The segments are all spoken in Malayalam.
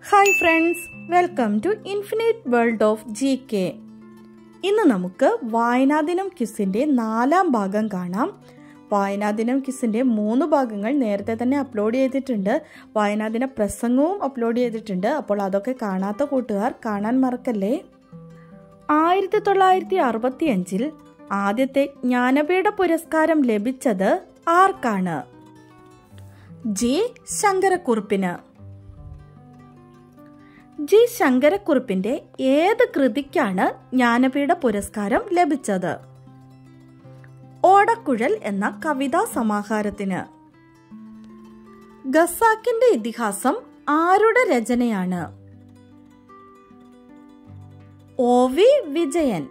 hi friends welcome to infinite world of G K ഇന്ന് നമുക്ക് വായനാദിനം ക്വിസിൻ്റെ നാലാം ഭാഗം കാണാം വായനാദിനം ക്വിസിൻ്റെ മൂന്ന് ഭാഗങ്ങൾ നേരത്തെ തന്നെ അപ്ലോഡ് ചെയ്തിട്ടുണ്ട് വായനാദിന പ്രസംഗവും അപ്ലോഡ് ചെയ്തിട്ടുണ്ട് അപ്പോൾ അതൊക്കെ കാണാത്ത കൂട്ടുകാർ കാണാൻ മറക്കല്ലേ ആയിരത്തി തൊള്ളായിരത്തി അറുപത്തി അഞ്ചിൽ ആദ്യത്തെ ജ്ഞാനപീഠ പുരസ്കാരം ലഭിച്ചത് ആർക്കാണ് ജി ശങ്കരക്കുറുപ്പിന് ജി ശങ്കരക്കുറുപ്പിന്റെ ഏത് കൃതിക്കാണ് ജ്ഞാനപീഠ പുരസ്കാരം ലഭിച്ചത് ഓടക്കുഴൽ എന്ന കവിതാ സമാഹാരത്തിന് ഗസാക്കിന്റെ ഇതിഹാസം ആരുടെ രചനയാണ് ഒ വി വിജയൻ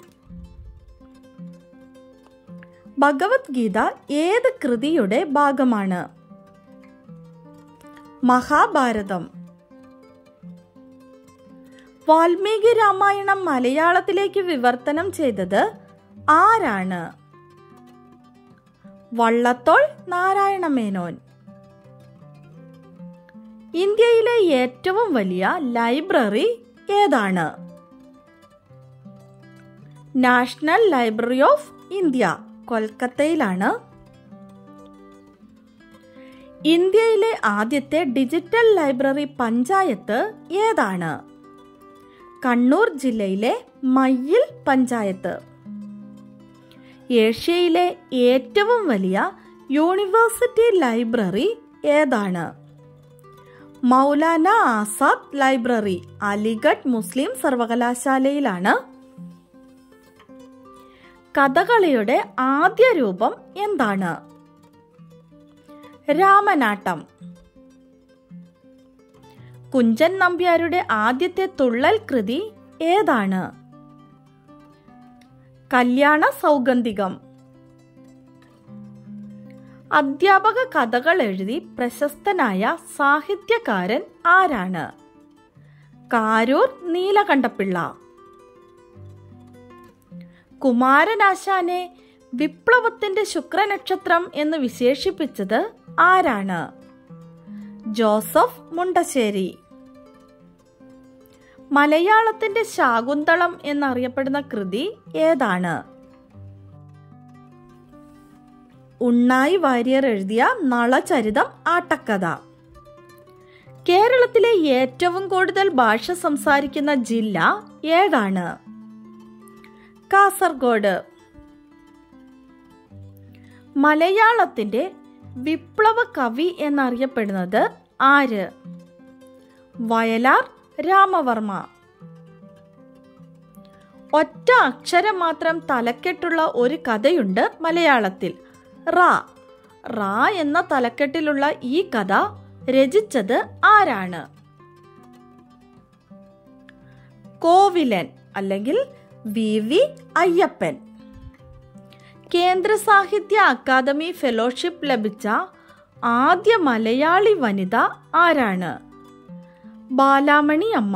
ഭഗവത്ഗീത ഏത് കൃതിയുടെ ഭാഗമാണ് മഹാഭാരതം വാൽമീകി രാമായണം മലയാളത്തിലേക്ക് വിവർത്തനം ചെയ്തത് ആരാണ് വള്ളത്തോൾ നാരായണ മേനോൻ ഇന്ത്യയിലെ ഏറ്റവും വലിയ ലൈബ്രറി ഏതാണ് നാഷണൽ ലൈബ്രറി ഓഫ് ഇന്ത്യ കൊൽക്കത്തയിലാണ് ഇന്ത്യയിലെ ആദ്യത്തെ ഡിജിറ്റൽ ലൈബ്രറി പഞ്ചായത്ത് ഏതാണ് കണ്ണൂർ ജില്ലയിലെ മയ്യിൽ പഞ്ചായത്ത് ഏഷ്യയിലെ ഏറ്റവും വലിയ യൂണിവേഴ്സിറ്റി ലൈബ്രറി ഏതാണ് മൗലാന ആസാദ് ലൈബ്രറി അലിഗഡ് മുസ്ലിം സർവകലാശാലയിലാണ് കഥകളിയുടെ ആദ്യ രൂപം എന്താണ് രാമനാട്ടം കുഞ്ചൻ നമ്പ്യാരുടെ ആദ്യത്തെ തുള്ളൽ കൃതി ഏതാണ് കല്യാണ സൗഗന്ധികം അധ്യാപക കഥകൾ എഴുതി പ്രശസ്തനായ സാഹിത്യകാരൻ ആരാണ് കാരൂർ നീലകണ്ഠപിള്ള കുമാരനാശാനെ വിപ്ലവത്തിന്റെ ശുക്രനക്ഷത്രം എന്ന് വിശേഷിപ്പിച്ചത് ആരാണ് ജോസഫ് മുണ്ടശ്ശേരി മലയാളത്തിന്റെ ശാകുന്തളം എന്നറിയപ്പെടുന്ന കൃതി ഏതാണ് ഉണ്ണായി വാര്യർ എഴുതിയ നളചരിതം ആട്ടക്കഥ കേരളത്തിലെ ഏറ്റവും കൂടുതൽ ഭാഷ സംസാരിക്കുന്ന ജില്ല ഏതാണ് കാസർഗോഡ് മലയാളത്തിന്റെ വിപ്ലവ കവി എന്നറിയപ്പെടുന്നത് ആര് വയലാർ രാമവർമ്മ ഒറ്റ അക്ഷരം മാത്രം തലക്കെട്ടുള്ള ഒരു കഥയുണ്ട് മലയാളത്തിൽ റാ റാ എന്ന തലക്കെട്ടിലുള്ള ഈ കഥ രചിച്ചത് ആരാണ് കോവിലൻ അല്ലെങ്കിൽ വി വി അയ്യപ്പൻ കേന്ദ്ര സാഹിത്യ അക്കാദമി ഫെലോഷിപ്പ് ലഭിച്ച ആദ്യ മലയാളി വനിത ആരാണ് ബാലാമണി അമ്മ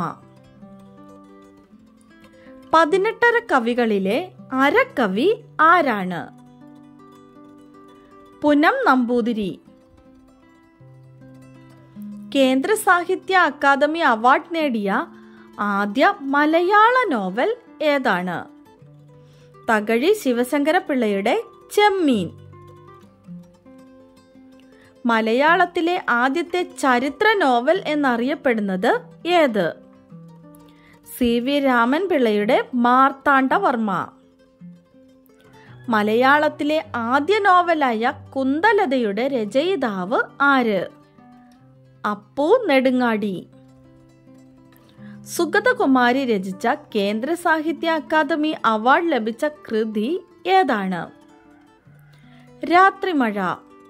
പതിനെട്ടര കവികളിലെ അരക്കവി ആരാണ് പുനം നമ്പൂതിരി കേന്ദ്ര സാഹിത്യ അക്കാദമി അവാർഡ് നേടിയ ആദ്യ മലയാള നോവൽ ഏതാണ് തകഴി ശിവശങ്കരപിള്ളയുടെ ചെമ്മീൻ മലയാളത്തിലെ ആദ്യത്തെ ചരിത്ര നോവൽ എന്നറിയപ്പെടുന്നത് ഏത് സി വി രാമൻ പിള്ളയുടെ മാർത്താണ്ഡവർമ്മ മലയാളത്തിലെ ആദ്യ നോവലായ കുന്തലതയുടെ രചയിതാവ് ആര് അപ്പു നെടുങ്ങാടി സുഗതകുമാരി രചിച്ച കേന്ദ്ര സാഹിത്യ അക്കാദമി അവാർഡ് ലഭിച്ച കൃതി ഏതാണ് രാത്രിമഴ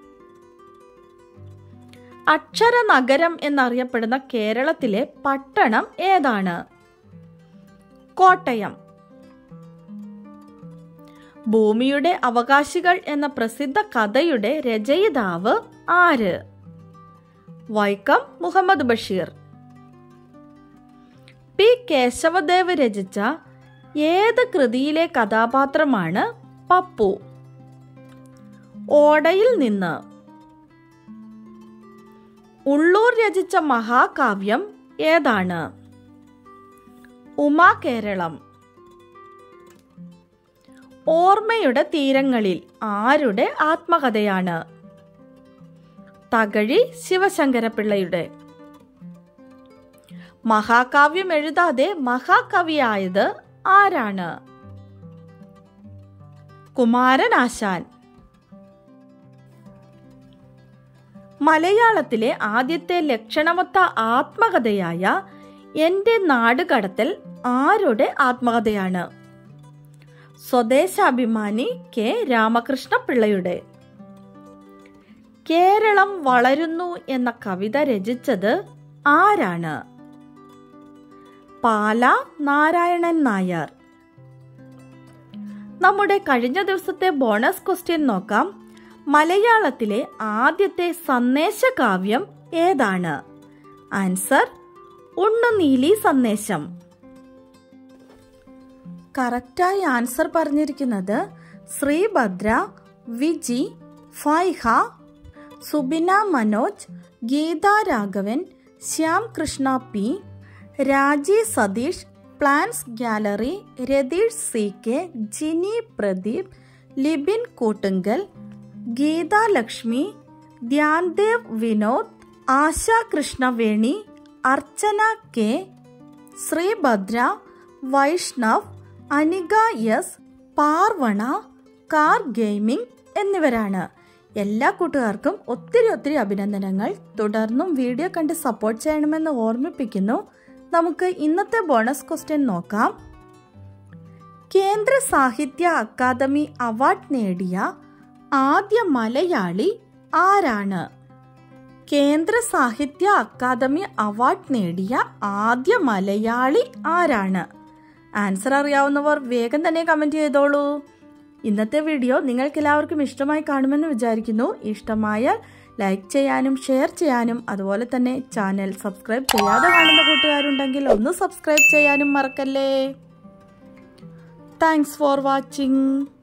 അക്ഷരനഗരം എന്നറിയപ്പെടുന്ന കേരളത്തിലെ പട്ടണം ഏതാണ് കോട്ടയം ഭൂമിയുടെ അവകാശികൾ എന്ന പ്രസിദ്ധ കഥയുടെ രചയിതാവ് ആര് വൈക്കം മുഹമ്മദ് ബഷീർ പി കേശവദേവ് രചിച്ച ഏത് കൃതിയിലെ കഥാപാത്രമാണ് പപ്പു ഓടയിൽ നിന്ന് ഉള്ളൂർ രചിച്ച മഹാകാവ്യം ഏതാണ് ഉമാ കേരളം ഓർമ്മയുടെ തീരങ്ങളിൽ ആരുടെ ആത്മകഥയാണ് തകഴി ശിവശങ്കരപിള്ളയുടെ മഹാകാവ്യം എഴുതാതെ മഹാകവിയായത് ആരാണ് കുമാരനാശാൻ മലയാളത്തിലെ ആദ്യത്തെ ലക്ഷണമൊത്ത ആത്മകഥയായ എന്റെ നാട് കടത്തൽ ആരുടെ ആത്മകഥയാണ് സ്വദേശാഭിമാനി കെ രാമകൃഷ്ണ പിള്ളയുടെ കേരളം വളരുന്നു എന്ന കവിത രചിച്ചത് ആരാണ് പാല നാരായണൻ നായർ നമ്മുടെ കഴിഞ്ഞ ദിവസത്തെ ബോണസ് ക്വസ്റ്റ്യൻ നോക്കാം മലയാളത്തിലെ ആദ്യത്തെ സന്ദേശകാവ്യം ഏതാണ് ആൻസർ ഉണ്ണുനീലി സന്ദേശം കറക്റ്റായി ആൻസർ പറഞ്ഞിരിക്കുന്നത് Sreebhadra Viji Faiha Subina Manoj Geetha Raghavan Shyam Krishna P Raji Satheesh plans gallery Ratheesh C K Jini Pradeep Libin Koottunkal Geetha Lakshmi Dhyandev Vinod Asha Krishnaveni Archana K Sreebhadra Vaishnav Anika S Parvana car gaming എന്നിവരാണ് എല്ലാ കൂട്ടുകാർക്കും ഒത്തിരി ഒത്തിരി അഭിനന്ദനങ്ങൾ തുടർന്നും വീഡിയോ കണ്ട് സപ്പോർട്ട് ചെയ്യണമെന്ന് ഓർമ്മിപ്പിക്കുന്നു നമുക്ക് ഇന്നത്തെ ബോണസ് ക്വസ്റ്റ്യൻ നോക്കാം കേന്ദ്ര സാഹിത്യ അക്കാദമി അവാർഡ് നേടിയ ആദ്യ മലയാളി ആരാണ് കേന്ദ്ര സാഹിത്യ അക്കാദമി അവാർഡ് നേടിയ ആദ്യ മലയാളി ആരാണ് ആൻസർ അറിയാവുന്നവർ വേഗം തന്നെ കമന്റ് ചെയ്തോളൂ ഇന്നത്തെ വീഡിയോ നിങ്ങൾക്ക് എല്ലാവർക്കും ഇഷ്ടമായി കാണുമെന്ന് വിചാരിക്കുന്നു ഇഷ്ടമായാൽ ലൈക്ക് ചെയ്യാനും ഷെയർ ചെയ്യാനും അതുപോലെ തന്നെ ചാനൽ സബ്സ്ക്രൈബ് ചെയ്യാതെ കാണുന്ന കൂട്ടുകാരുണ്ടെങ്കിൽ ഒന്ന് സബ്സ്ക്രൈബ് ചെയ്യാനും മറക്കല്ലേ താങ്ക്സ് ഫോർ വാച്ചിങ്